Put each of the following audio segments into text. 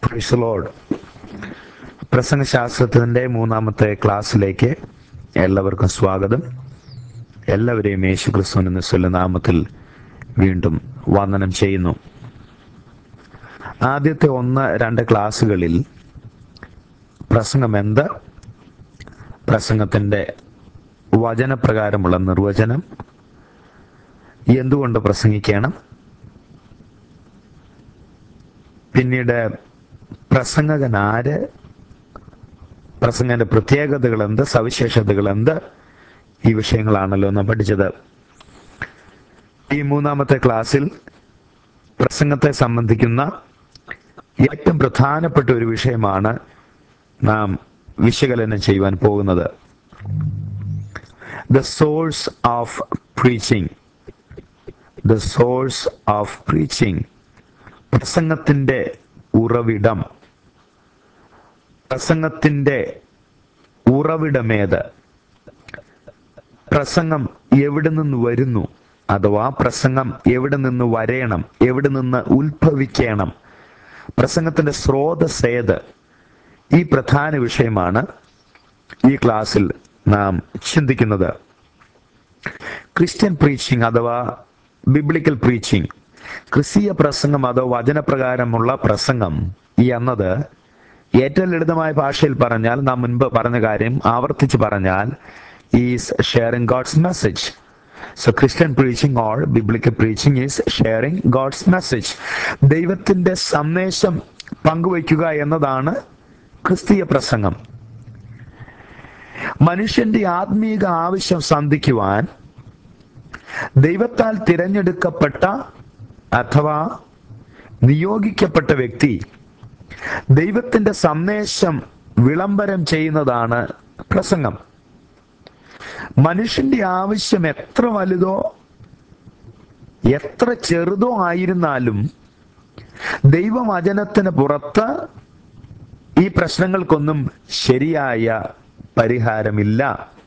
Price load പ്രസംഗശാസ്ത്രത്തിന്റെ മൂന്നാമത്തെ ക്ലാസ്സിലേക്ക് എല്ലാവർക്കും സ്വാഗതം എല്ലാവരെയും യേശു ക്രിസ്തുവിന്റെ നിസ്വല നാമത്തിൽ വീണ്ടും വന്ദനം ചെയ്യുന്നു ആദ്യത്തെ ഒന്ന് രണ്ട് ക്ലാസ്സുകളിൽ പ്രസംഗം എന്ത് പ്രസംഗത്തിന്റെ വചനപ്രകാരമുള്ള നിർവചനം എന്തുകൊണ്ട് പ്രസംഗിക്കണം പിന്നീട് പ്രസംഗകൻ ആര് പ്രസംഗന്റെ പ്രത്യേകതകൾ എന്ത് സവിശേഷതകൾ എന്ത് ഈ വിഷയങ്ങളാണല്ലോ നാം പഠിച്ചത് ഈ മൂന്നാമത്തെ ക്ലാസ്സിൽ പ്രസംഗത്തെ സംബന്ധിക്കുന്ന ഏറ്റവും പ്രധാനപ്പെട്ട ഒരു വിഷയമാണ് നാം വിശകലനം ചെയ്യുവാൻ പോകുന്നത് the source of preaching the source of preaching പ്രസംഗത്തിന്റെ ഉറവിടം പ്രസംഗത്തിന്റെ ഉറവിടമേത് പ്രസംഗം എവിടെ നിന്ന് വരുന്നു അഥവാ പ്രസംഗം എവിടെ നിന്ന് വരയണം എവിടെ നിന്ന് ഉത്ഭവിക്കണം പ്രസംഗത്തിന്റെ സ്രോതസ് ഏത് ഈ പ്രധാന വിഷയമാണ് ഈ ക്ലാസ്സിൽ നാം ചിന്തിക്കുന്നത് ക്രിസ്ത്യൻ പ്രീച്ചിങ് അഥവാ ബിബ്ലിക്കൽ പ്രീച്ചിങ് ക്രിസ്തീയ പ്രസംഗം അതോ വചനപ്രകാരമുള്ള പ്രസംഗം എന്നത് ഏറ്റവും ലളിതമായ ഭാഷയിൽ പറഞ്ഞാൽ നാം മുൻപ് പറഞ്ഞ കാര്യം ആവർത്തിച്ച് പറഞ്ഞാൽ is sharing God's message so Christian preaching or biblical preaching is sharing God's message ദൈവത്തിന്റെ സന്ദേശം പങ്കുവയ്ക്കുക എന്നതാണ് ക്രിസ്തീയ പ്രസംഗം മനുഷ്യന്റെ ആത്മീക ആവശ്യം സന്ധിക്കുവാൻ ദൈവത്താൽ തിരഞ്ഞെടുക്കപ്പെട്ട അഥവാ നിയോഗിക്കപ്പെട്ട വ്യക്തി ദൈവത്തിന്റെ സന്ദേശം വിളംബരം ചെയ്യുന്നതാണ് പ്രസംഗം മനുഷ്യന്റെ ആവശ്യം എത്ര വലുതോ എത്ര ചെറുതോ ആയിരുന്നാലും ദൈവവചനത്തിന് പുറത്ത് ഈ പ്രശ്നങ്ങൾക്കൊന്നും ശരിയായ പരിഹാരമില്ല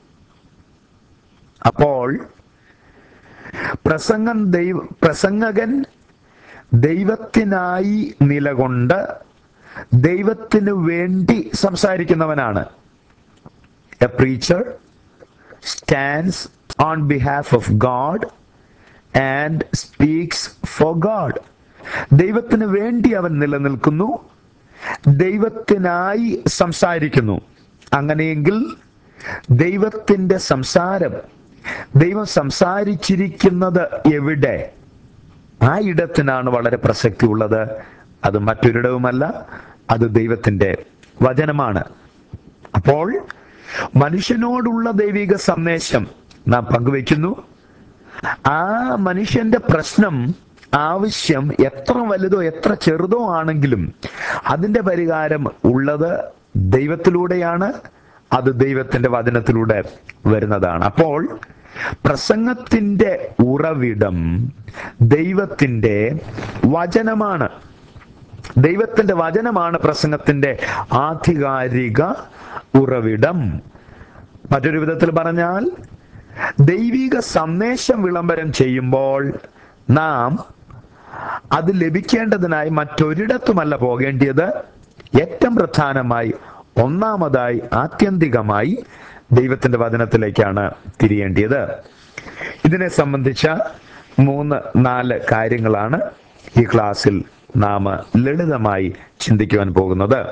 അപ്പോൾ പ്രസംഗം ദൈവ പ്രസംഗകൻ ദൈവത്തിനായി നിലകൊണ്ട് ദൈവത്തിനു വേണ്ടി സംസാരിക്കുന്നവനാണ് a preacher stands on behalf of God and speaks for God ദൈവത്തിന് വേണ്ടി അവൻ നിലനിൽക്കുന്നു ദൈവത്തിനായി സംസാരിക്കുന്നു അങ്ങനെയെങ്കിൽ ദൈവത്തിന്റെ സംസാരം ദൈവം സംസാരിച്ചിരിക്കുന്നത് എവിടെ ആ ഇടത്തിനാണ് വളരെ പ്രസക്തി ഉള്ളത് അത് മറ്റൊരിടവുമല്ല അത് ദൈവത്തിന്റെ വചനമാണ് അപ്പോൾ മനുഷ്യനോടുള്ള ദൈവിക സന്ദേശം നാം പങ്കുവെക്കുന്നു ആ മനുഷ്യന്റെ പ്രശ്നം ആവശ്യം എത്ര വലുതോ എത്ര ചെറുതോ ആണെങ്കിലും അതിന്റെ പരിഹാരം ഉള്ളത് ദൈവത്തിലൂടെയാണ് അത് ദൈവത്തിന്റെ വചനത്തിലൂടെ വരുന്നതാണ് അപ്പോൾ പ്രസംഗത്തിന്റെ ഉറവിടം ദൈവത്തിന്റെ വചനമാണ് ദൈവത്തിന്റെ വചനമാണ് പ്രസംഗത്തിന്റെ ആധികാരിക ഉറവിടം മറ്റൊരു വിധത്തിൽ പറഞ്ഞാൽ ദൈവിക സന്ദേശം വിളംബരം ചെയ്യുമ്പോൾ നാം അത് ലഭിക്കേണ്ടതിനായി മറ്റൊരിടത്തുമല്ല പോകേണ്ടിയത് ഏറ്റവും പ്രധാനമായി ഒന്നാമതായി ആത്യന്തികമായി ദൈവത്തിന്റെ വചനത്തിലേക്കാണ് തിരിയേണ്ടിയത് ഇതിനെ സംബന്ധിച്ച മൂന്ന് നാല് കാര്യങ്ങളാണ് ഈ ക്ലാസ്സിൽ നാം ലളിതമായി ചിന്തിക്കുവാൻ പോകുന്നത്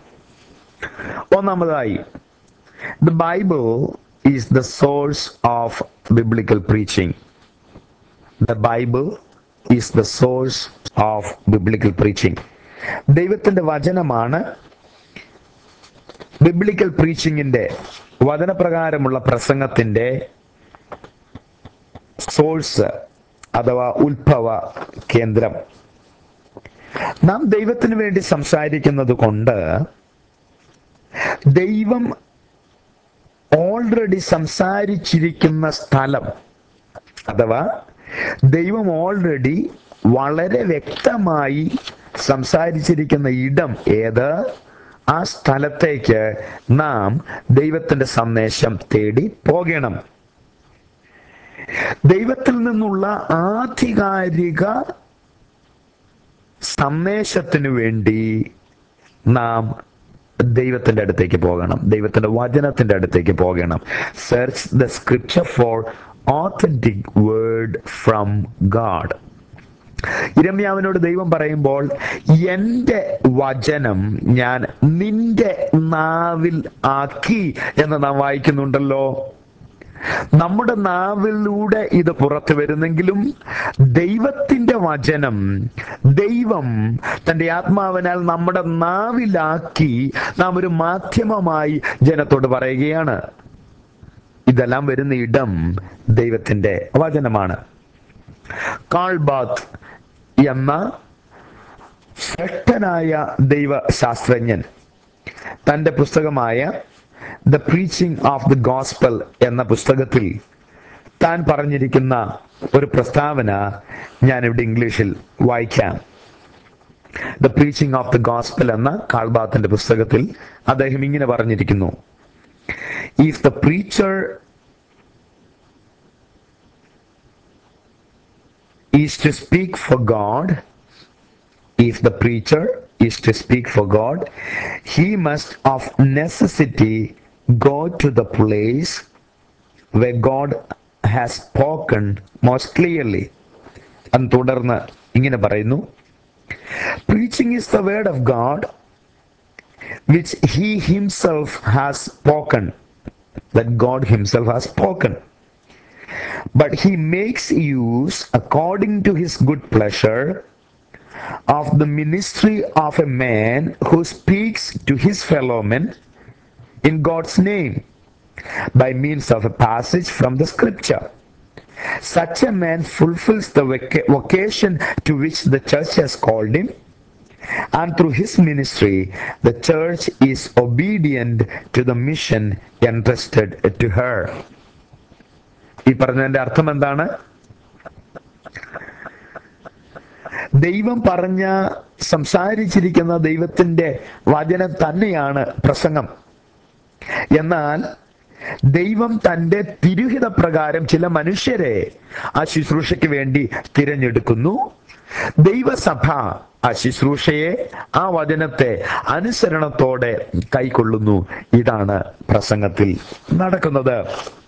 ഒന്നാമതായി the Bible is the source of biblical preaching the Bible is the source of biblical preaching ദൈവത്തിന്റെ വചനമാണ് ബിബ്ലിക്കൽ പ്രീച്ചിങ്ങിന്റെ വചനപ്രകാരമുള്ള പ്രസംഗത്തിന്റെ സോഴ്സ് അഥവാ ഉത്ഭവ കേന്ദ്രം നാം ദൈവത്തിന് വേണ്ടി സംസാരിക്കുന്നത് കൊണ്ട് ദൈവം ഓൾറെഡി സംസാരിച്ചിരിക്കുന്ന സ്ഥലം അഥവാ ദൈവം ഓൾറെഡി വളരെ വ്യക്തമായി സംസാരിച്ചിരിക്കുന്ന ഇടം ഏത് ആ സ്ഥലത്തേക്ക് നാം ദൈവത്തിന്റെ സന്ദേശം തേടി പോകണം ദൈവത്തിൽ നിന്നുള്ള ആധികാരിക സന്ദേശത്തിനു വേണ്ടി നാം ദൈവത്തിന്റെ അടുത്തേക്ക് പോകണം ദൈവത്തിന്റെ വചനത്തിന്റെ അടുത്തേക്ക് പോകണം search the scripture for authentic word from God ഇരമ്യാവിനോട് ദൈവം പറയുമ്പോൾ എന്റെ വചനം ഞാൻ നിന്റെ നാവിൽ ആക്കി എന്ന് നാം വായിക്കുന്നുണ്ടല്ലോ നമ്മുടെ നാവിലൂടെ ഇത് പുറത്തു വരുന്നെങ്കിലും ദൈവത്തിന്റെ വചനം ദൈവം തന്റെ ആത്മാവിനാൽ നമ്മുടെ നാവിലാക്കി നാം ഒരു മാധ്യമമായി ജനത്തോട് പറയുകയാണ് ഇതെല്ലാം വരുന്ന ഇടം ദൈവത്തിന്റെ വചനമാണ് കാൾബാത്ത് എന്ന ശ്രേഷ്ഠനായ ദൈവശാസ്ത്രജ്ഞൻ തന്റെ പുസ്തകമായ the preaching of the gospel എന്ന പുസ്തകത്തിൽ താൻ പറഞ്ഞിരിക്കുന്ന ഒരു പ്രസ്താവന ഞാൻ ഇവിടെ ഇംഗ്ലീഷിൽ വായിക്കാം the preaching of the gospel എന്ന കാൾബാത്തിന്റെ പുസ്തകത്തിൽ അദ്ദേഹം ഇങ്ങനെ പറഞ്ഞിരിക്കുന്നു if the preacher is to speak for God, if the preacher is to speak for God, he must of necessity go to the place where God has spoken most clearly. അന്ന് തുടർന്ന് ഇങ്ങനെ പറയുന്നു preaching is the word of God which he himself has spoken that God himself has spoken but he makes use according to his good pleasure of the ministry of a man who speaks to his fellow men in God's name by means of a passage from the scripture. Such a man fulfills the voca- vocation to which the church has called him, and through his ministry, the church is obedient to the mission entrusted to her. ഈ പറഞ്ഞതിന്റെ അർത്ഥം എന്താണ് ദൈവം പറഞ്ഞ സംസാരിച്ചിരിക്കുന്ന ദൈവത്തിന്റെ വചനം തന്നെയാണ് പ്രസംഗം എന്നാൽ ദൈവം തന്റെ തിരുഹിത പ്രകാരം ചില മനുഷ്യരെ ആ ശുശ്രൂഷയ്ക്ക് വേണ്ടി തിരഞ്ഞെടുക്കുന്നു ദൈവസഭ ആ ശുശ്രൂഷയെ ആ വചനത്തെ അനുസരണത്തോടെ കൈക്കൊള്ളുന്നു ഇതാണ് പ്രസംഗത്തിൽ നടക്കുന്നത്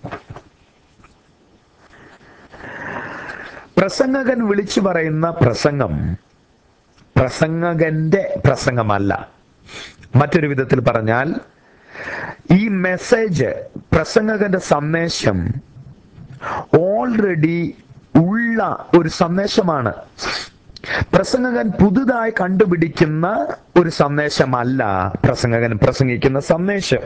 പ്രസംഗകൻ വിളിച്ചു പറയുന്ന പ്രസംഗം പ്രസംഗകന്റെ പ്രസംഗമല്ല മറ്റൊരു വിധത്തിൽ പറഞ്ഞാൽ ഈ മെസ്സേജ് പ്രസംഗകന്റെ സന്ദേശം ഓൾറെഡി ഉള്ള ഒരു സന്ദേശമാണ് പ്രസംഗകൻ പുതുതായി കണ്ടുപിടിക്കുന്ന ഒരു സന്ദേശമല്ല പ്രസംഗകൻ പ്രസംഗിക്കുന്ന സന്ദേശം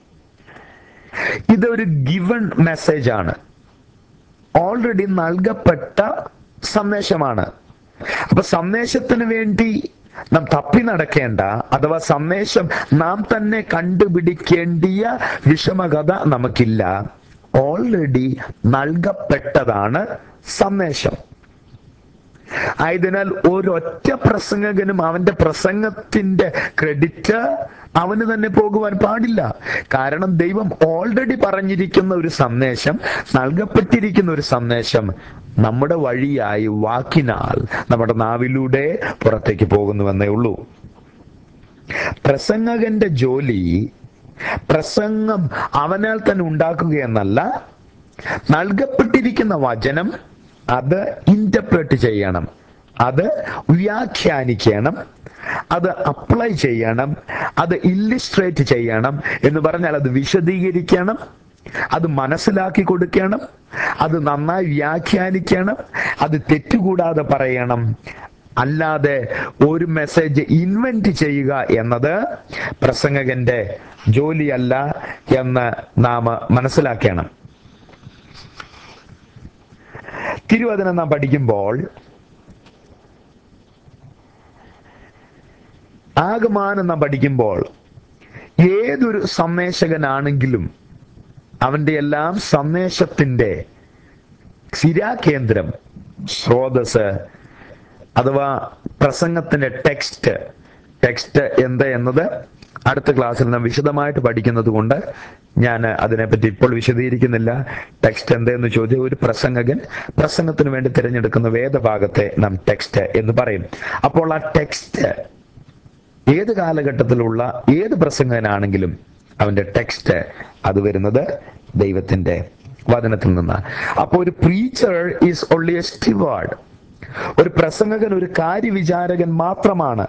ഇതൊരു ഗിവൺ മെസ്സേജ് ആണ് ഓൾറെഡി നൽകപ്പെട്ട സന്ദേശമാണ് അപ്പൊ സന്ദേശത്തിന് വേണ്ടി നാം തപ്പി നടക്കേണ്ട അഥവാ സന്ദേശം നാം തന്നെ കണ്ടുപിടിക്കേണ്ടിയ വിഷമകഥ നമുക്കില്ല ഓൾറെഡി നൽകപ്പെട്ടതാണ് സന്ദേശം ആയതിനാൽ ഒരൊറ്റ പ്രസംഗകനും അവന്റെ പ്രസംഗത്തിന്റെ ക്രെഡിറ്റ് അവന് തന്നെ പോകുവാൻ പാടില്ല കാരണം ദൈവം ഓൾറെഡി പറഞ്ഞിരിക്കുന്ന ഒരു സന്ദേശം നൽകപ്പെട്ടിരിക്കുന്ന ഒരു സന്ദേശം നമ്മുടെ വഴിയായി വാക്കിനാൽ നമ്മുടെ നാവിലൂടെ പുറത്തേക്ക് പോകുന്നുവെന്നേ ഉള്ളൂ പ്രസംഗകന്റെ ജോലി പ്രസംഗം അവനാൽ തന്നെ ഉണ്ടാക്കുക എന്നല്ല നൽകപ്പെട്ടിരിക്കുന്ന വചനം അത് ഇന്റർപ്രറ്റ് ചെയ്യണം അത് വ്യാഖ്യാനിക്കണം അത് അപ്ലൈ ചെയ്യണം അത് ഇല്ലിസ്ട്രേറ്റ് ചെയ്യണം എന്ന് പറഞ്ഞാൽ അത് വിശദീകരിക്കണം അത് മനസ്സിലാക്കി കൊടുക്കണം അത് നന്നായി വ്യാഖ്യാനിക്കണം അത് തെറ്റുകൂടാതെ പറയണം അല്ലാതെ ഒരു മെസ്സേജ് ഇൻവെന്റ് ചെയ്യുക എന്നത് പ്രസംഗകന്റെ ജോലിയല്ല എന്ന് നാം മനസ്സിലാക്കണം തിരുവചനം നാം പഠിക്കുമ്പോൾ ആകമാനം നാം പഠിക്കുമ്പോൾ ഏതൊരു സന്ദേശകനാണെങ്കിലും അവന്റെ എല്ലാം സന്ദേശത്തിന്റെ സ്ഥിരാകേന്ദ്രം സ്രോതസ് അഥവാ പ്രസംഗത്തിന്റെ ടെക്സ്റ്റ് ടെക്സ്റ്റ് എന്ത് എന്നത് അടുത്ത ക്ലാസ്സിൽ നാം വിശദമായിട്ട് പഠിക്കുന്നത് കൊണ്ട് ഞാൻ അതിനെപ്പറ്റി ഇപ്പോൾ വിശദീകരിക്കുന്നില്ല ടെക്സ്റ്റ് എന്തെന്ന് ചോദ്യം ഒരു പ്രസംഗകൻ പ്രസംഗത്തിന് വേണ്ടി തിരഞ്ഞെടുക്കുന്ന വേദഭാഗത്തെ നാം ടെക്സ്റ്റ് എന്ന് പറയും അപ്പോൾ ആ ടെക്സ്റ്റ് ഏത് കാലഘട്ടത്തിലുള്ള ഏത് പ്രസംഗനാണെങ്കിലും അവന്റെ ടെക്സ്റ്റ് അത് വരുന്നത് ദൈവത്തിന്റെ വചനത്തിൽ നിന്നാണ് അപ്പോൾ ഒരു preacher is only a steward ഒരു പ്രസംഗകൻ ഒരു കാര്യവിചാരകൻ മാത്രമാണ്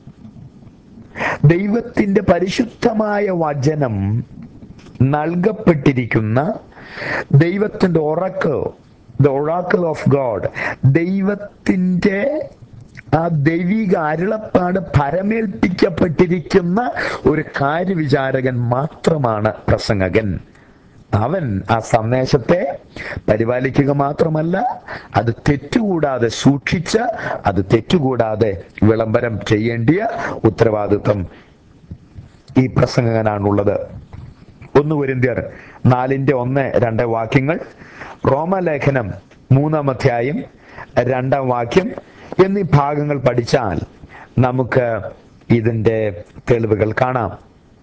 ദൈവത്തിന്റെ പരിശുദ്ധമായ വചനം നൽകപ്പെട്ടിരിക്കുന്ന ദൈവത്തിന്റെ oracle the oracle of God ദൈവത്തിന്റെ ആ ദൈവിക അരുളപ്പാട് പരമേൽപ്പിക്കപ്പെട്ടിരിക്കുന്ന ഒരു കാര്യവിചാരകൻ മാത്രമാണ് പ്രസംഗകൻ അവൻ ആ സന്ദേശത്തെ പരിപാലിക്കുക മാത്രമല്ല അത് തെറ്റുകൂടാതെ സൂക്ഷിച്ച് അത് തെറ്റുകൂടാതെ വിളംബരം ചെയ്യേണ്ടിയ ഉത്തരവാദിത്വം ഈ പ്രസംഗകനാണുള്ളത് ഒന്ന് കുരിന്ത്യർ നാലിന്റെ ഒന്ന് രണ്ട് വാക്യങ്ങൾ റോമലേഖനം മൂന്നാം അധ്യായം രണ്ടാം വാക്യം എന്നീ ഭാഗങ്ങൾ പഠിച്ചാൽ നമുക്ക് ഇതിന്റെ തെളിവുകൾ കാണാം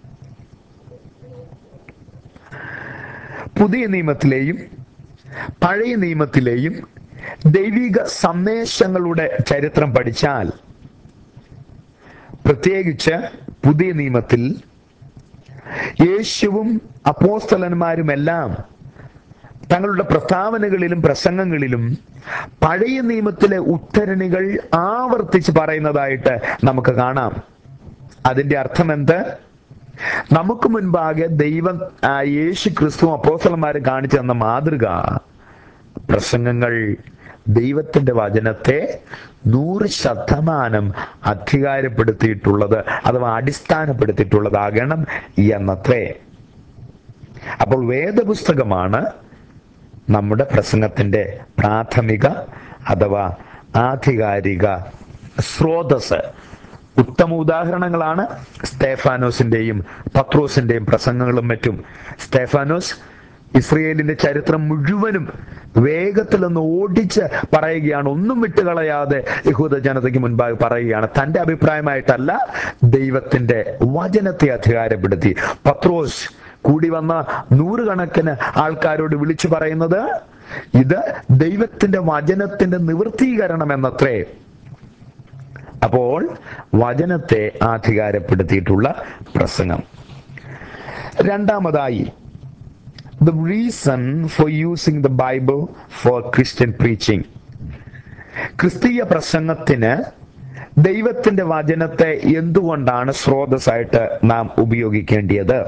പുതിയ നിയമത്തിലെയും പഴയ നിയമത്തിലെയും ദൈവിക സന്ദേശങ്ങളുടെ ചരിത്രം പഠിച്ചാൽ പ്രത്യേകിച്ച് പുതിയ നിയമത്തിൽ യേശുവും അപ്പോസ്തലന്മാരുമെല്ലാം തങ്ങളുടെ പ്രസ്താവനകളിലും പ്രസംഗങ്ങളിലും പഴയ നിയമത്തിലെ ഉദ്ധരണികൾ ആവർത്തിച്ച് പറയുന്നതായിട്ട് നമുക്ക് കാണാം അതിന്റെ അർത്ഥം എന്ത് നമുക്ക് മുൻപാകെ ദൈവം ആ, യേശു ക്രിസ്തു അപ്പോസ്തലന്മാരും കാണിച്ചു തന്ന മാതൃക പ്രസംഗങ്ങൾ ദൈവത്തിന്റെ വചനത്തെ നൂറ് ശതമാനം അധികാരപ്പെടുത്തിയിട്ടുള്ളത് അഥവാ അടിസ്ഥാനപ്പെടുത്തിയിട്ടുള്ളതാകണം എന്നത്രേ അപ്പോൾ വേദപുസ്തകമാണ് നമ്മുടെ പ്രസംഗത്തിന്റെ പ്രാഥമിക അഥവാ ആധികാരിക സ്രോതസ് ഉത്തമ ഉദാഹരണങ്ങളാണ് സ്തേഫാനോസിന്റെയും പത്രോസിന്റെയും പ്രസംഗങ്ങളും മറ്റും സ്തേഫാനോസ് ഇസ്രയേലിന്റെ ചരിത്രം മുഴുവനും വേഗത്തിൽ ഒന്ന് ഓടിച്ച് പറയുകയാണ് ഒന്നും വിട്ടുകളയാതെ യഹൂദ ജനതയ്ക്ക് മുൻപായി പറയുകയാണ് തന്റെ അഭിപ്രായമായിട്ടല്ല ദൈവത്തിന്റെ വചനത്തെ അധികാരപ്പെടുത്തി പത്രോസ് കൂടി വന്ന നൂറുകണക്കിന് ആൾക്കാരോട് വിളിച്ചു പറയുന്നത് ഇത് ദൈവത്തിന്റെ വചനത്തിന്റെ നിവൃത്തീകരണം എന്നത്രേ അപ്പോൾ വചനത്തെ അധികാരപ്പെടുത്തിയിട്ടുള്ള പ്രസംഗം രണ്ടാമതായി the reason for using the Bible for Christian preaching ക്രിസ്തീയ പ്രസംഗത്തിന് ദൈവത്തിന്റെ വചനത്തെ എന്തുകൊണ്ടാണ് സ്രോതസ്സായിട്ട് നാം ഉപയോഗിക്കേണ്ടിയത്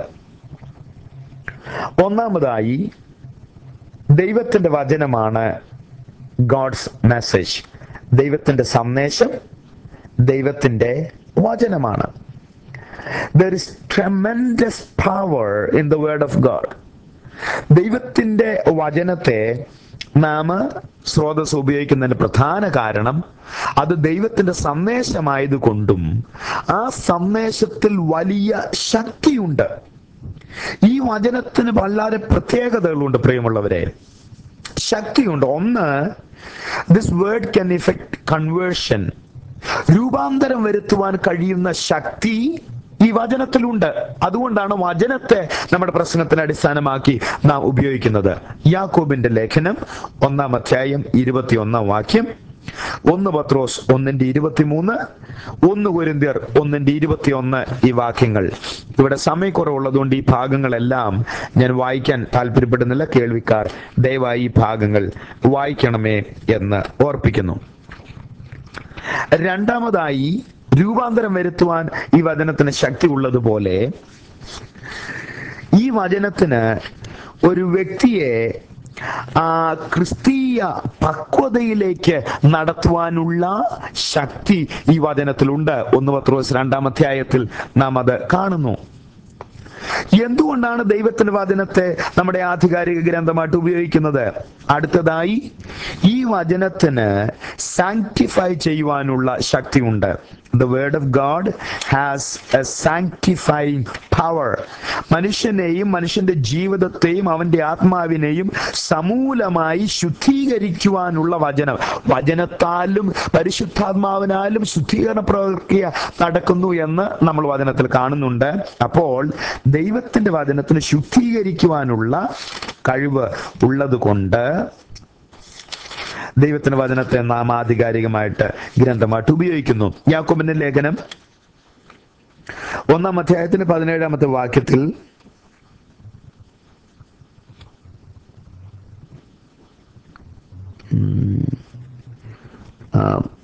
ഒന്നാമതായി ദൈവത്തിന്റെ വചനമാണ് ഗോഡ്സ് മെസ്സേജ് ദൈവത്തിന്റെ സന്ദേശം ദൈവത്തിന്റെ വചനമാണ് there is tremendous power in the word of God ദൈവത്തിന്റെ വചനത്തെ നാം സ്രോതസ് ഉപയോഗിക്കുന്നതിന് പ്രധാന കാരണം അത് ദൈവത്തിന്റെ സന്ദേശമായതുകൊണ്ടും ആ സന്ദേശത്തിൽ വലിയ ശക്തിയുണ്ട് ഈ വചനത്തിന് വളരെ പ്രത്യേകതകളുണ്ട് പ്രിയമുള്ളവരെ ശക്തിയുണ്ട് ഒന്ന് this word can effect conversion രൂപാന്തരം വരുത്തുവാൻ കഴിയുന്ന ശക്തി ഈ വചനത്തിലുണ്ട് അതുകൊണ്ടാണ് വചനത്തെ നമ്മുടെ പ്രസംഗത്തിന് അടിസ്ഥാനമാക്കി നാം ഉപയോഗിക്കുന്നത് യാക്കോബിന്റെ ലേഖനം ഒന്നാം അധ്യായം ഇരുപത്തിയൊന്നാം വാക്യം ഒന്ന് പത്രോസ് ഒന്നിന്റെ ഇരുപത്തിമൂന്ന് ഒന്ന് കുരിന്തിയർ ഒന്നിന്റെ ഇരുപത്തിയൊന്ന് ഈ വാക്യങ്ങൾ ഇവിടെ സമയക്കുറവുള്ളതുകൊണ്ട് ഈ ഭാഗങ്ങളെല്ലാം ഞാൻ വായിക്കാൻ താല്പര്യപ്പെടുന്നില്ല കേൾവിക്കാർ ദയവായി ഈ ഭാഗങ്ങൾ വായിക്കണമേ എന്ന് ഓർപ്പിക്കുന്നു രണ്ടാമതായി രൂപാന്തരം വരുത്തുവാൻ ഈ വചനത്തിന് ശക്തി ഉള്ളതുപോലെ ഈ വചനത്തിന് ഒരു വ്യക്തിയെ ആ ക്രിസ്തീയ പക്വതയിലേക്ക് നടത്തുവാനുള്ള ശക്തി ഈ വചനത്തിലുണ്ട് ഒന്ന് പത്രോസ് രണ്ടാം അധ്യായത്തിൽ നാം അത് കാണുന്നു എന്തുകൊണ്ടാണ് ദൈവത്തിന്റെ വചനത്തെ നമ്മുടെ ആധികാരിക ഗ്രന്ഥമായിട്ട് ഉപയോഗിക്കുന്നത് അടുത്തതായി ഈ വചനത്തിന് സാങ്ക്ടിഫൈ ചെയ്യുവാനുള്ള ശക്തിയുണ്ട് the word of God has a sanctifying power മനുഷ്യനെയും മനുഷ്യന്റെ ജീവിതത്തെയും അവന്റെ ആത്മാവിനെയും സമൂലമായി ശുദ്ധീകരിക്കുവാനുള്ള വചനം വചനത്താലും പരിശുദ്ധാത്മാവിനാലും ശുദ്ധീകരണ പ്രക്രിയ നടക്കുന്നു എന്ന് നമ്മൾ വചനത്തിൽ കാണുന്നുണ്ട് അപ്പോൾ ദൈവത്തിന്റെ വചനത്തിന് ശുദ്ധീകരിക്കുവാനുള്ള കഴിവ് ഉള്ളത് കൊണ്ട് ദൈവത്തിന്റെ വചനത്തെ നാം ആധികാരികമായിട്ട് ഗ്രന്ഥമായിട്ട് ഉപയോഗിക്കുന്നു യാക്കോബിന്റെ ലേഖനം ഒന്നാം അധ്യായത്തിന് പതിനേഴാമത്തെ വാക്യത്തിൽ ഉം, ആ,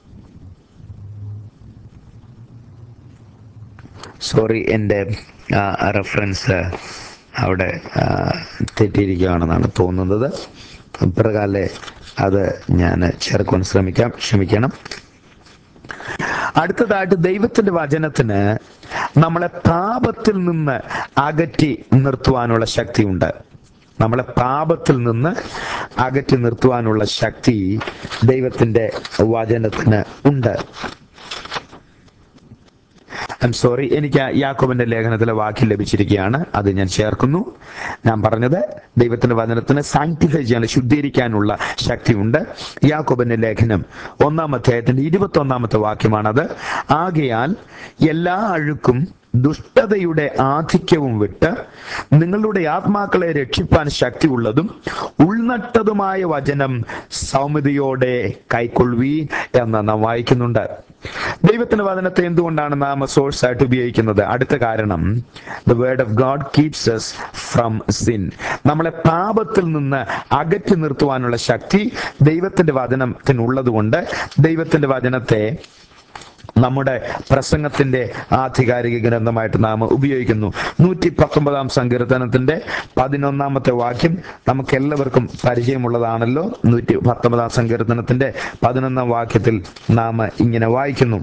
സോറി എൻ്റെ റെഫറൻസ് അവിടെ ആ, തെറ്റിയിരിക്കുകയാണെന്നാണ് തോന്നുന്നത് ഇപ്രകാലെ അത് ഞാൻ ചേർക്കുവാൻ ശ്രമിക്കാം ക്ഷമിക്കണം അടുത്തതായിട്ട് ദൈവത്തിന്റെ വചനത്തിന് നമ്മളെ പാപത്തിൽ നിന്ന് അകറ്റി നിർത്തുവാനുള്ള ശക്തിയുണ്ട് നമ്മളെ പാപത്തിൽ നിന്ന് അകറ്റി നിർത്തുവാനുള്ള ശക്തി ദൈവത്തിന്റെ വചനത്തിന് ഉണ്ട് ഐം സോറി എനിക്ക് യാക്കോബിന്റെ ലേഖനത്തിലെ വാക്യം ലഭിച്ചിരിക്കുകയാണ് അത് ഞാൻ ചേർക്കുന്നു ഞാൻ പറഞ്ഞത് ദൈവത്തിന്റെ വചനത്തിന് സാങ്ക്ടിഫൈ ചെയ്യാൻ ശുദ്ധീകരിക്കാനുള്ള ശക്തിയുണ്ട് യാക്കോബിന്റെ ലേഖനം ഒന്നാം അധ്യായത്തിന്റെ ഇരുപത്തി ഒന്നാമത്തെ വാക്യമാണത് ആകയാൽ എല്ലാ അഴുക്കും ദുഷ്ടതയുടെ ആധിക്യവും വിട്ട് നിങ്ങളുടെ ആത്മാക്കളെ രക്ഷിപ്പാൻ ശക്തിയുള്ളതും ഉൾനട്ടതുമായ വചനം സൗമ്യതയോടെ കൈക്കൊള്ളുവീൻ എന്ന് നാം വായിക്കുന്നുണ്ട് ദൈവത്തിന്റെ വചനത്തെ എന്തുകൊണ്ടാണ് നാം സോഴ്സ് ആയിട്ട് ഉപയോഗിക്കുന്നത് അടുത്ത കാരണം the word of God keeps us from sin നമ്മളെ പാപത്തിൽ നിന്ന് അകറ്റി നിർത്തുവാനുള്ള ശക്തി ദൈവത്തിന്റെ വചനത്തിനുള്ളത് കൊണ്ട് ദൈവത്തിന്റെ വചനത്തെ നമ്മുടെ പ്രസംഗത്തിന്റെ ആധികാരിക ഗ്രന്ഥമായിട്ട് നാം ഉപയോഗിക്കുന്നു നൂറ്റി പത്തൊമ്പതാം സങ്കീർത്തനത്തിന്റെ പതിനൊന്നാമത്തെ വാക്യം നമുക്ക് എല്ലാവർക്കും പരിചയമുള്ളതാണല്ലോ നൂറ്റി പത്തൊമ്പതാം സങ്കീർത്തനത്തിന്റെ പതിനൊന്നാം വാക്യത്തിൽ നാം ഇങ്ങനെ വായിക്കുന്നു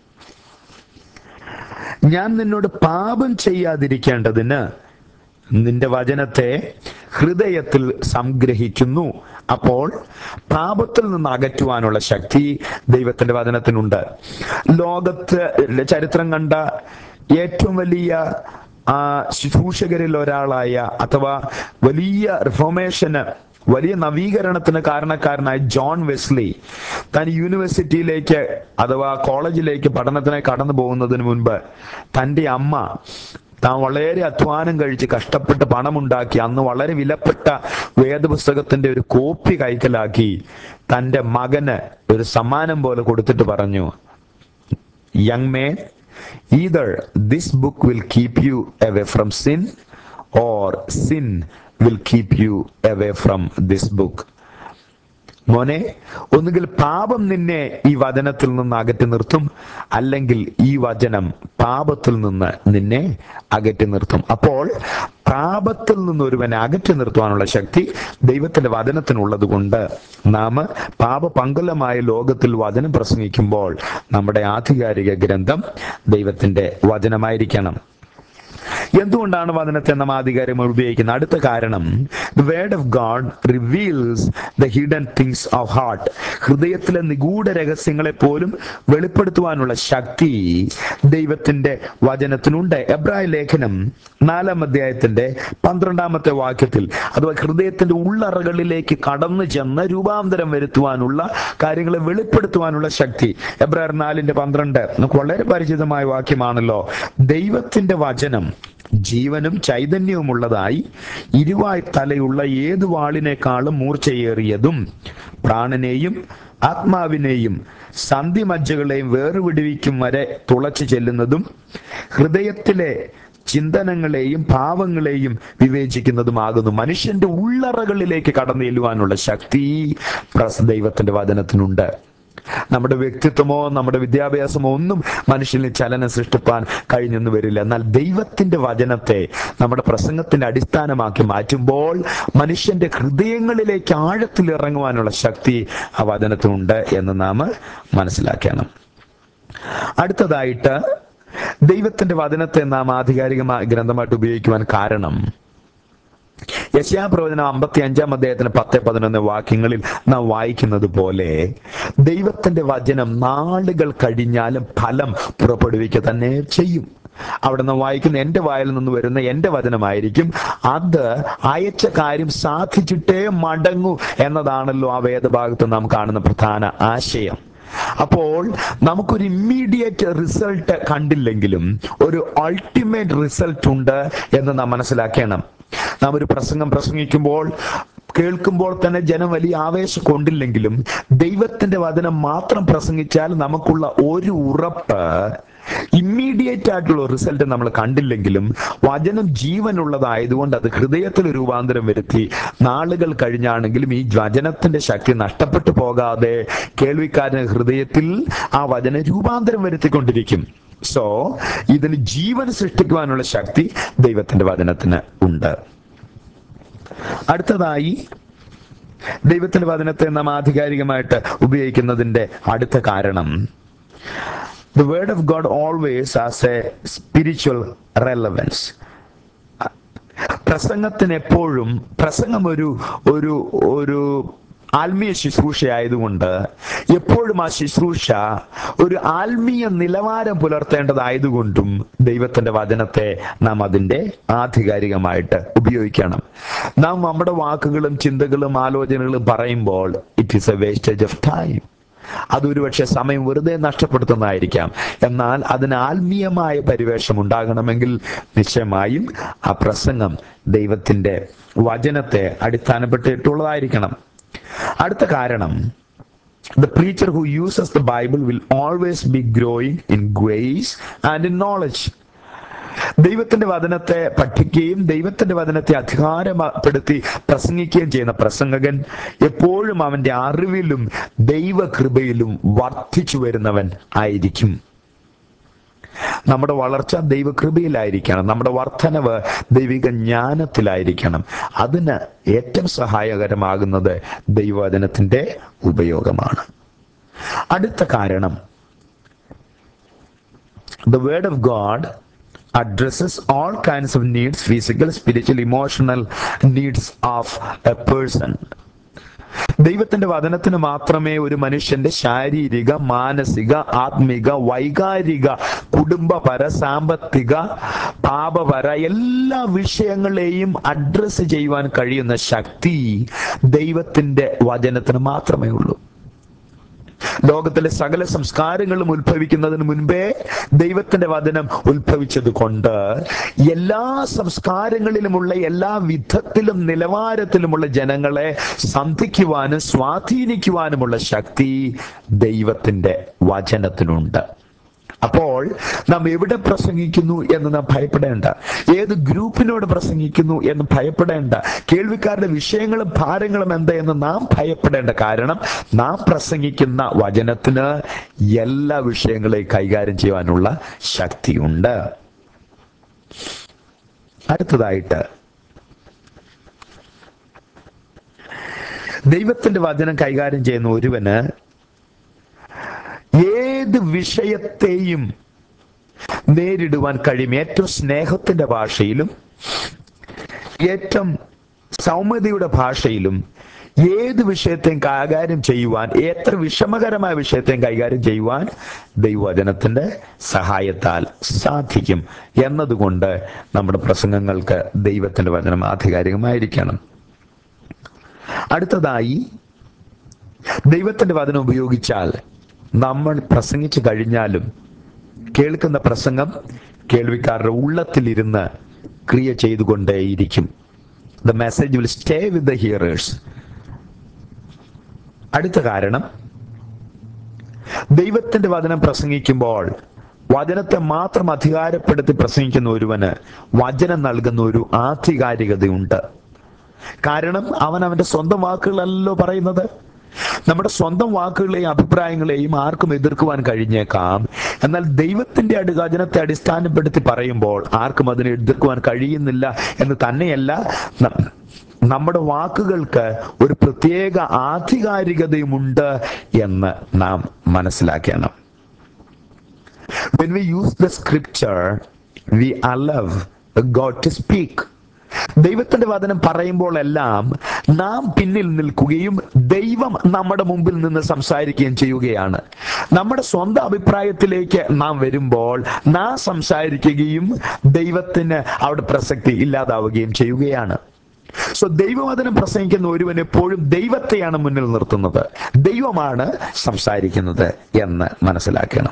ഞാൻ നിന്നോട് പാപം ചെയ്യാതിരിക്കേണ്ടതിന് നിന്റെ വചനത്തെ ഹൃദയത്തിൽ സംഗ്രഹിക്കുന്നു അപ്പോൾ പാപത്തിൽ നിന്ന് അകറ്റുവാനുള്ള ശക്തി ദൈവത്തിന്റെ വചനത്തിനുണ്ട് ലോകത്ത് ചരിത്രം കണ്ട ഏറ്റവും വലിയ ആ ശുശ്രൂഷകരിൽ ഒരാളായ അഥവാ വലിയ റിഫോർമേഷന് വലിയ നവീകരണത്തിന് കാരണക്കാരനായ ജോൺ വെസ്ലി താൻ യൂണിവേഴ്സിറ്റിയിലേക്ക് അഥവാ കോളേജിലേക്ക് പഠനത്തിനായി കടന്നു പോകുന്നതിന് മുൻപ് തന്റെ അമ്മ താൻ വളരെ അധ്വാനം കഴിച്ച് കഷ്ടപ്പെട്ട് പണമുണ്ടാക്കി അന്ന് വളരെ വിലപ്പെട്ട വേദപുസ്തകത്തിന്റെ ഒരു കോപ്പി കൈക്കലാക്കി തന്റെ മകന് ഒരു സമ്മാനം പോലെ കൊടുത്തിട്ട് പറഞ്ഞു young man either this book will keep you away from sin or sin will keep you away from this book മോനെ ഒന്നുകിൽ പാപം നിന്നെ ഈ വചനത്തിൽ നിന്ന് അകറ്റി നിർത്തും അല്ലെങ്കിൽ ഈ വചനം പാപത്തിൽ നിന്ന് നിന്നെ അകറ്റി നിർത്തും അപ്പോൾ പാപത്തിൽ നിന്ന് ഒരുവനെ അകറ്റി നിർത്തുവാനുള്ള ശക്തി ദൈവത്തിന്റെ വചനത്തിനുള്ളത് കൊണ്ട് നാം പാപപങ്കുലമായ ലോകത്തിൽ വചനം പ്രസംഗിക്കുമ്പോൾ നമ്മുടെ ആധികാരിക ഗ്രന്ഥം ദൈവത്തിന്റെ വചനമായിരിക്കണം എന്തുകൊണ്ടാണ് വചനത്തെ നാം ആധികാരികമായി ഉപയോഗിക്കുന്നത് അടുത്ത കാരണം the word of God reveals the hidden things of heart ഹൃദയത്തിലെ നിഗൂഢ രഹസ്യങ്ങളെ പോലും വെളിപ്പെടുത്തുവാനുള്ള ശക്തി ദൈവത്തിന്റെ വചനത്തിനുണ്ട് എബ്രായ ലേഖനം നാലാം അധ്യായത്തിന്റെ പന്ത്രണ്ടാമത്തെ വാക്യത്തിൽ അഥവാ ഹൃദയത്തിന്റെ ഉള്ളറകളിലേക്ക് കടന്നു ചെന്ന് രൂപാന്തരം വരുത്തുവാനുള്ള കാര്യങ്ങളെ വെളിപ്പെടുത്തുവാനുള്ള ശക്തി എബ്രായർ നാലിന്റെ പന്ത്രണ്ട് നമുക്ക് വളരെ പരിചിതമായ വാക്യമാണല്ലോ ദൈവത്തിന്റെ വചനം ജീവനും ചൈതന്യവുമുള്ളതായി ഇരുവായ് തലയുള്ള ഏത് വാളിനേക്കാളും മൂർച്ചയേറിയതും പ്രാണനെയും ആത്മാവിനെയും സന്ധിമജ്ജകളെയും വേർവിടുവിക്കും വരെ തുളച്ചു ചെല്ലുന്നതും ഹൃദയത്തിലെ ചിന്തനങ്ങളെയും ഭാവങ്ങളെയും വിവേചിക്കുന്നതുമാകുന്നു മനുഷ്യന്റെ ഉള്ളറകളിലേക്ക് കടന്നു ചെല്ലുവാനുള്ള ശക്തി പ്രസ് ദൈവത്തിന്റെ വചനത്തിനുണ്ട് നമ്മുടെ വ്യക്തിത്വമോ നമ്മുടെ വിദ്യാഭ്യാസമോ ഒന്നും മനുഷ്യനിൽ ചലനം സൃഷ്ടിപ്പാൻ കഴിഞ്ഞെന്ന് വരില്ല എന്നാൽ ദൈവത്തിന്റെ വചനത്തെ നമ്മുടെ പ്രസംഗത്തിന്റെ അടിസ്ഥാനമാക്കി മാറ്റുമ്പോൾ മനുഷ്യന്റെ ഹൃദയങ്ങളിലേക്ക് ആഴത്തിൽ ഇറങ്ങുവാനുള്ള ശക്തി ആ വചനത്തിനുണ്ട് എന്ന് നാം മനസ്സിലാക്കണം അടുത്തതായിട്ട് ദൈവത്തിന്റെ വചനത്തെ നാം ആധികാരികമായ ഗ്രന്ഥമായിട്ട് ഉപയോഗിക്കുവാൻ കാരണം യശയാപ്രവചനം അമ്പത്തി അഞ്ചാം അദ്ദേഹത്തിന് പത്ത് പതിനൊന്ന് വാക്യങ്ങളിൽ നാം വായിക്കുന്നത് പോലെ ദൈവത്തിന്റെ വചനം നാളുകൾ കഴിഞ്ഞാലും ഫലം പുറപ്പെടുവിക്കുക തന്നെ ചെയ്യും അവിടെ നിന്ന് വായിക്കുന്ന എന്റെ വായിൽ നിന്ന് വരുന്ന എന്റെ വചനമായിരിക്കും അത് അയച്ച കാര്യം സാധിച്ചിട്ടേ മടങ്ങൂ എന്നതാണല്ലോ ആ വേദഭാഗത്ത് നാം കാണുന്ന പ്രധാന ആശയം അപ്പോൾ നമുക്കൊരു ഇമ്മീഡിയറ്റ് റിസൾട്ട് കണ്ടില്ലെങ്കിലും ഒരു അൾട്ടിമേറ്റ് റിസൾട്ട് ഉണ്ട് എന്ന് നാം മനസ്സിലാക്കണം നാം ഒരു പ്രസംഗം പ്രസംഗിക്കുമ്പോൾ കേൾക്കുമ്പോൾ തന്നെ ജനം വലിയ ആവേശം കൊണ്ടില്ലെങ്കിലും ദൈവത്തിന്റെ വചനം മാത്രം പ്രസംഗിച്ചാൽ നമുക്കുള്ള ഒരു ഉറപ്പ് ഇമ്മീഡിയറ്റ് ആയിട്ടുള്ള റിസൾട്ട് നമ്മൾ കണ്ടില്ലെങ്കിലും വചനം ജീവനുള്ളതായതുകൊണ്ട് അത് ഹൃദയത്തിൽ രൂപാന്തരം വരുത്തി നാളുകൾ കഴിഞ്ഞാണെങ്കിലും ഈ വചനത്തിന്റെ ശക്തി നഷ്ടപ്പെട്ടു പോകാതെ കേൾവിക്കാരന് ഹൃദയത്തിൽ ആ വചനം രൂപാന്തരം വരുത്തിക്കൊണ്ടിരിക്കും സോ ഇതിന് ജീവൻ സൃഷ്ടിക്കുവാനുള്ള ശക്തി ദൈവത്തിന്റെ വചനത്തിന് ഉണ്ട് അടുത്തതായി ദൈവത്തിന്റെ വചനത്തെ നാം ആധികാരികമായിട്ട് ഉപയോഗിക്കുന്നതിന്റെ അടുത്ത കാരണം the word of God always has a spiritual relevance. പ്രസംഗത്തിന് എപ്പോഴും പ്രസംഗം ഒരു ഒരു ഒരു ആത്മീയ ശുശ്രൂഷയായതുകൊണ്ട് എപ്പോഴും ആ ശുശ്രൂഷ ഒരു ആത്മീയ നിലവാരം പുലർത്തേണ്ടതായതുകൊണ്ടും ദൈവത്തിന്റെ വചനത്തെ നാം അതിന്റെ ആധികാരികമായിട്ട് ഉപയോഗിക്കണം നാം നമ്മുടെ വാക്കുകളും ചിന്തകളും ആലോചനകളും പറയുമ്പോൾ it is a wastage of time അതൊരു പക്ഷെ സമയം വെറുതെ നഷ്ടപ്പെടുത്തുന്നതായിരിക്കാം എന്നാൽ അതിന് ആത്മീയമായ പരിവേഷം ഉണ്ടാകണമെങ്കിൽ നിശ്ചയമായും ആ പ്രസംഗം ദൈവത്തിന്റെ വചനത്തെ അടിസ്ഥാനപ്പെട്ടിട്ടുള്ളതായിരിക്കണം അടുത്ത കാരണം The preacher who uses the Bible will always be growing in grace and in knowledge. ദൈവത്തിന്റെ വചനത്തെ പഠിക്കുകയും ദൈവത്തിന്റെ വചനത്തെ അധികാരപ്പെടുത്തി പ്രസംഗിക്കുകയും ചെയ്യുന്ന പ്രസംഗകൻ എപ്പോഴും അവന്റെ അറിവിലും ദൈവകൃപയിലും വർദ്ധിച്ചു വരുന്നവൻ ആയിരിക്കും നമ്മുടെ വളർച്ച ദൈവകൃപയിലായിരിക്കണം നമ്മുടെ വർധനവ് ദൈവിക ജ്ഞാനത്തിലായിരിക്കണം അതിന് ഏറ്റവും സഹായകരമാകുന്നത് ദൈവവചനത്തിന്റെ ഉപയോഗമാണ് അടുത്ത കാരണം the word of god addresses all kinds of needs physical spiritual emotional needs of a person ദൈവത്തിന്റെ വചനത്തിന് മാത്രമേ ഒരു മനുഷ്യന്റെ ശാരീരിക മാനസിക ആത്മിക വൈകാരിക കുടുംബപര സാമ്പത്തിക പാപപര എല്ലാ വിഷയങ്ങളെയും അഡ്രസ്സ് ചെയ്യുവാൻ കഴിയുന്ന ശക്തി ദൈവത്തിന്റെ വചനത്തിന് മാത്രമേ ഉള്ളൂ ലോകത്തിലെ സകല സംസ്കാരങ്ങളും ഉത്ഭവിക്കുന്നതിന് മുൻപേ ദൈവത്തിന്റെ വചനം ഉത്ഭവിച്ചത് കൊണ്ട് എല്ലാ സംസ്കാരങ്ങളിലുമുള്ള എല്ലാ വിധത്തിലും നിലവാരത്തിലുമുള്ള ജനങ്ങളെ സന്ധിക്കുവാനും സ്വാധീനിക്കുവാനുമുള്ള ശക്തി ദൈവത്തിന്റെ വചനത്തിനുണ്ട് അപ്പോൾ നാം എവിടെ പ്രസംഗിക്കുന്നു എന്ന് നാം ഭയപ്പെടേണ്ട ഏത് ഗ്രൂപ്പിനോട് പ്രസംഗിക്കുന്നു എന്ന് ഭയപ്പെടേണ്ട കേൾവിക്കാരുടെ വിഷയങ്ങളും ഭാരങ്ങളും എന്താ എന്ന് നാം ഭയപ്പെടേണ്ട കാരണം നാം പ്രസംഗിക്കുന്ന വചനത്തിന് എല്ലാ വിഷയങ്ങളെയും കൈകാര്യം ചെയ്യുവാനുള്ള ശക്തിയുണ്ട് അടുത്തതായിട്ട് ദൈവത്തിന്റെ വചനം കൈകാര്യം ചെയ്യുന്ന ഒരുവന് ഏത് വിഷയത്തെയും നേരിടുവാൻ കഴിയും ഏറ്റവും സ്നേഹത്തിന്റെ ഭാഷയിലും ഏറ്റവും സൗമ്യതയുടെ ഭാഷയിലും ഏത് വിഷയത്തെയും കൈകാര്യം ചെയ്യുവാൻ എത്ര വിഷമകരമായ വിഷയത്തെയും കൈകാര്യം ചെയ്യുവാൻ ദൈവവചനത്തിന്റെ സഹായത്താൽ സാധിക്കും എന്നതുകൊണ്ട് നമ്മുടെ പ്രസംഗങ്ങൾക്ക് ദൈവത്തിന്റെ വചനം ആധികാരികമായിരിക്കണം അടുത്തതായി ദൈവത്തിന്റെ വചനം ഉപയോഗിച്ചാൽ നമ്മൾ പ്രസംഗിച്ചു കഴിഞ്ഞാലും കേൾക്കുന്ന പ്രസംഗം കേൾവിക്കാരുടെ ഉള്ളത്തിലിരുന്ന് ക്രിയ ചെയ്തുകൊണ്ടേയിരിക്കും the message will stay with the hearers അടുത്ത കാരണം ദൈവത്തിന്റെ വചനം പ്രസംഗിക്കുമ്പോൾ വചനത്തെ മാത്രം അധികാരപ്പെടുത്തി പ്രസംഗിക്കുന്ന ഒരുവന് വചനം നൽകുന്ന ഒരു ആധികാരികതയുണ്ട് കാരണം അവൻ അവന്റെ സ്വന്തം വാക്കുകളല്ലോ പറയുന്നത് നമ്മുടെ സ്വന്തം വാക്കുകളെയും അഭിപ്രായങ്ങളെയും ആർക്കും എതിർക്കുവാൻ കഴിഞ്ഞേക്കാം എന്നാൽ ദൈവത്തിന്റെ അടുവചനത്തെ അടിസ്ഥാനപ്പെടുത്തി പറയുമ്പോൾ ആർക്കും അതിനെ എതിർക്കുവാൻ കഴിയുന്നില്ല എന്ന് തന്നെയല്ല ന- നമ്മുടെ വാക്കുകൾക്ക് ഒരു പ്രത്യേക ആധികാരികതയുമുണ്ട് എന്ന് നാം മനസ്സിലാക്കണം when we use the scripture we allow god to speak ദൈവത്തിന്റെ വചനം പറയുമ്പോൾ എല്ലാം നാം പിന്നിൽ നിൽക്കുകയും ദൈവം നമ്മുടെ മുമ്പിൽ നിന്ന് സംസാരിക്കുകയും ചെയ്യുകയാണ് നമ്മുടെ സ്വന്തം അഭിപ്രായത്തിലേക്ക് നാം വരുമ്പോൾ നാം സംസാരിക്കുകയും ദൈവത്തിന് അവിടെ പ്രസക്തി ഇല്ലാതാവുകയും ചെയ്യുകയാണ് സോ ദൈവവചനം പ്രസംഗിക്കുന്ന ഒരുവൻ എപ്പോഴും ദൈവത്തെയാണ് മുന്നിൽ നിർത്തുന്നത് ദൈവമാണ് സംസാരിക്കുന്നത് എന്ന് മനസ്സിലാക്കണം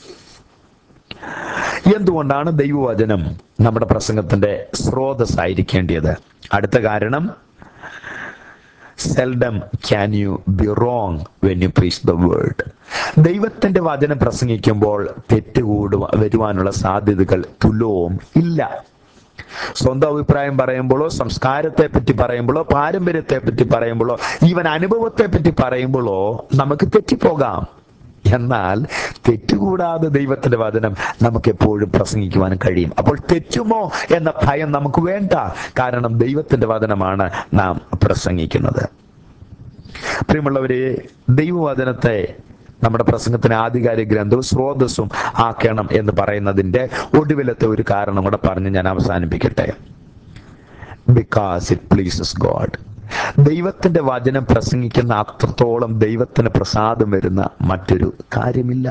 എന്തുകൊണ്ടാണ് ദൈവവചനം നമ്മുടെ പ്രസംഗത്തിന്റെ സ്രോതസ്സായിരിക്കേണ്ടത് അടുത്ത കാരണം seldom can you be wrong when you preach the word ദൈവത്തിന്റെ വചനം പ്രസംഗിക്കുമ്പോൾ തെറ്റുകൂടുവാ വരുവാനുള്ള സാധ്യതകൾ തുലവും ഇല്ല സ്വന്തം അഭിപ്രായം പറയുമ്പോഴോ സംസ്കാരത്തെ പറ്റി പറയുമ്പോഴോ പാരമ്പര്യത്തെ പറ്റി പറയുമ്പോഴോ ഈവൻ അനുഭവത്തെ പറ്റി പറയുമ്പോഴോ നമുക്ക് തെറ്റിപ്പോകാം എന്നാൽ തെറ്റുകൂടാതെ ദൈവത്തിന്റെ വചനം നമുക്ക് എപ്പോഴും പ്രസംഗിക്കുവാൻ കഴിയും അപ്പോൾ തെറ്റുമോ എന്ന ഭയം നമുക്ക് വേണ്ട കാരണം ദൈവത്തിന്റെ വചനമാണ് നാം പ്രസംഗിക്കുന്നത് പ്രിയമുള്ളവരെ ദൈവവചനത്തെ നമ്മുടെ പ്രസംഗത്തിന് ആധികാരിക ഗ്രന്ഥവും സ്രോതസ്സും ആക്കണം എന്ന് പറയുന്നതിന്റെ ഒടുവിലത്തെ ഒരു കാരണം കൂടെ പറഞ്ഞ് ഞാൻ അവസാനിപ്പിക്കട്ടെ ബിക്കോസ് ഇറ്റ് പ്ലീസസ് ഗോഡ് ദൈവത്തിന്റെ വചനം പ്രസംഗിക്കുന്ന അത്രത്തോളം ദൈവത്തിന് പ്രസാദം വരുന്ന മറ്റൊരു കാര്യമില്ല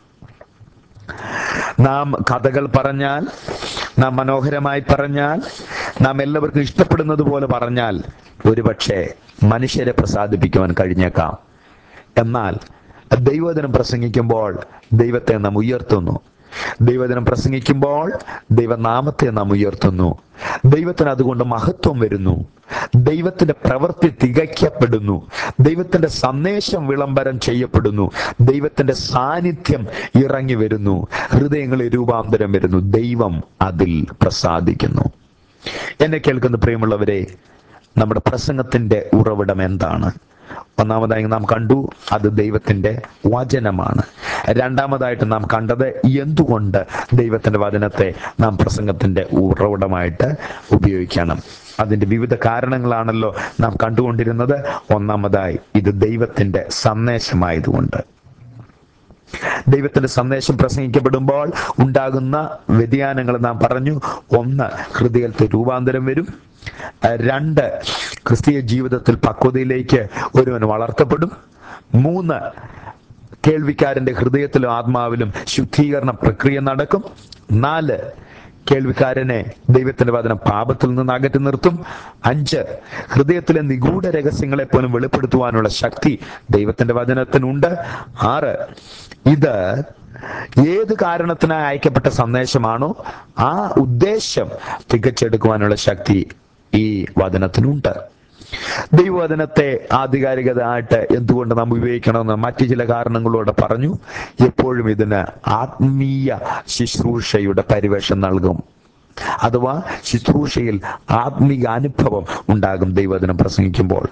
നാം കഥകൾ പറഞ്ഞാൽ നാം മനോഹരമായി പറഞ്ഞാൽ നാം എല്ലാവർക്കും ഇഷ്ടപ്പെടുന്നത് പോലെ പറഞ്ഞാൽ ഒരുപക്ഷെ മനുഷ്യരെ പ്രസാദിപ്പിക്കുവാൻ കഴിഞ്ഞേക്കാം എന്നാൽ ദൈവദിനം പ്രസംഗിക്കുമ്പോൾ ദൈവത്തെ നാം ഉയർത്തുന്നു ദൈവദിനം പ്രസംഗിക്കുമ്പോൾ ദൈവനാമത്തെ നാം ഉയർത്തുന്നു ദൈവത്തിന് അതുകൊണ്ട് മഹത്വം വരുന്നു ദൈവത്തിന്റെ പ്രവൃത്തി തികയ്ക്കപ്പെടുന്നു ദൈവത്തിന്റെ സന്ദേശം വിളംബരം ചെയ്യപ്പെടുന്നു ദൈവത്തിന്റെ സാന്നിധ്യം ഇറങ്ങി വരുന്നു ഹൃദയങ്ങളിൽ രൂപാന്തരം വരുന്നു ദൈവം അതിൽ പ്രസാദിക്കുന്നു എന്നെ കേൾക്കുന്ന പ്രിയമുള്ളവരെ നമ്മുടെ പ്രസംഗത്തിന്റെ ഉറവിടം എന്താണ് ഒന്നാമതായി നാം കണ്ടു അത് ദൈവത്തിന്റെ വചനമാണ് രണ്ടാമതായിട്ട് നാം കണ്ടത് എന്തുകൊണ്ട് ദൈവത്തിന്റെ വചനത്തെ നാം പ്രസംഗത്തിന്റെ ഉറവിടമായിട്ട് ഉപയോഗിക്കണം അതിന്റെ വിവിധ കാരണങ്ങളാണല്ലോ നാം കണ്ടുകൊണ്ടിരുന്നത് ഒന്നാമതായി ഇത് ദൈവത്തിന്റെ സന്ദേശമായതുകൊണ്ട് ദൈവത്തിന്റെ സന്ദേശം പ്രസംഗിക്കപ്പെടുമ്പോൾ ഉണ്ടാകുന്ന വ്യതിയാനങ്ങൾ നാം പറഞ്ഞു ഒന്ന് ഹൃദയത്തിൽ രൂപാന്തരം വരും രണ്ട് ക്രിസ്തീയ ജീവിതത്തിൽ പക്വതയിലേക്ക് ഒരുവൻ വളർത്തപ്പെടും മൂന്ന് കേൾവിക്കാരന്റെ ഹൃദയത്തിലും ആത്മാവിലും ശുദ്ധീകരണ പ്രക്രിയ നടക്കും നാല് കേൾവിക്കാരനെ ദൈവത്തിന്റെ വചനം പാപത്തിൽ നിന്ന് അകറ്റി നിർത്തും അഞ്ച് ഹൃദയത്തിലെ നിഗൂഢ രഹസ്യങ്ങളെ പോലും വെളിപ്പെടുത്തുവാനുള്ള ശക്തി ദൈവത്തിന്റെ വചനത്തിനുണ്ട് ആറ് ഇത് ഏത് കാരണത്തിനായി അയക്കപ്പെട്ട സന്ദേശമാണോ ആ ഉദ്ദേശം തികച്ചെടുക്കുവാനുള്ള ശക്തി ഈ വചനത്തിനുണ്ട് ദൈവവചനത്തെ ആധികാരികതയായിട്ട് എന്തുകൊണ്ട് നാം ഉപയോഗിക്കണമെന്ന് മറ്റു ചില കാരണങ്ങളോടെ പറഞ്ഞു എപ്പോഴും ഇതിന് ആത്മീയ ശുശ്രൂഷയുടെ പരിവേഷം നൽകും അഥവാ ശുശ്രൂഷയിൽ ആത്മീയ അനുഭവം ഉണ്ടാകും ദൈവവചനം പ്രസംഗിക്കുമ്പോൾ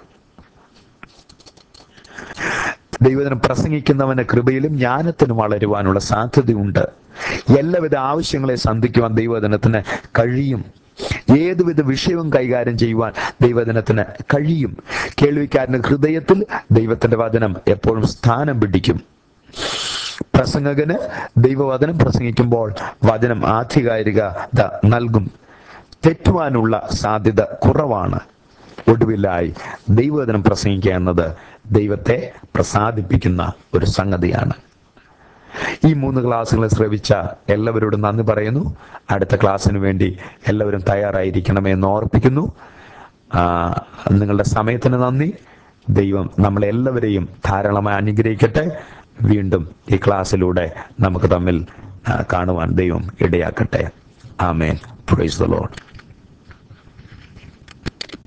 ദൈവത്തിനും പ്രസംഗിക്കുന്നവന് കൃപയിലും ജ്ഞാനത്തിനും വളരുവാനുള്ള സാധ്യതയുണ്ട് എല്ലാവിധ ആവശ്യങ്ങളെ സന്ധിക്കുവാൻ ദൈവവചനത്തിന് കഴിയും ഏതുവിധ വിഷയവും കൈകാര്യം ചെയ്യുവാൻ ദൈവവചനത്തിന് കഴിയും കേൾവിക്കാരന്റെ ഹൃദയത്തിൽ ദൈവത്തിന്റെ വചനം എപ്പോഴും സ്ഥാനം പിടിക്കും പ്രസംഗകന് ദൈവവചനം പ്രസംഗിക്കുമ്പോൾ വചനം ആധികാരികത നൽകും തെറ്റുവാനുള്ള സാധ്യത കുറവാണ് ഒടുവിലായി ദൈവവചനം പ്രസംഗിക്കുക എന്നത് ദൈവത്തെ പ്രസാദിപ്പിക്കുന്ന ഒരു സംഗതിയാണ് ഈ മൂന്ന് ക്ലാസ്സുകളെ ശ്രവിച്ച എല്ലാവരോടും നന്ദി പറയുന്നു അടുത്ത ക്ലാസ്സിന് വേണ്ടി എല്ലാവരും തയ്യാറായിരിക്കണമെന്ന് ഓർപ്പിക്കുന്നു ആ, നിങ്ങളുടെ സമയത്തിന് നന്ദി ദൈവം നമ്മളെല്ലാവരെയും ധാരാളമായി അനുഗ്രഹിക്കട്ടെ വീണ്ടും ഈ ക്ലാസ്സിലൂടെ നമുക്ക് തമ്മിൽ ആ, കാണുവാൻ ദൈവം ഇടയാക്കട്ടെ ആമേൻ പ്രൈസ് ദ ലോഡ്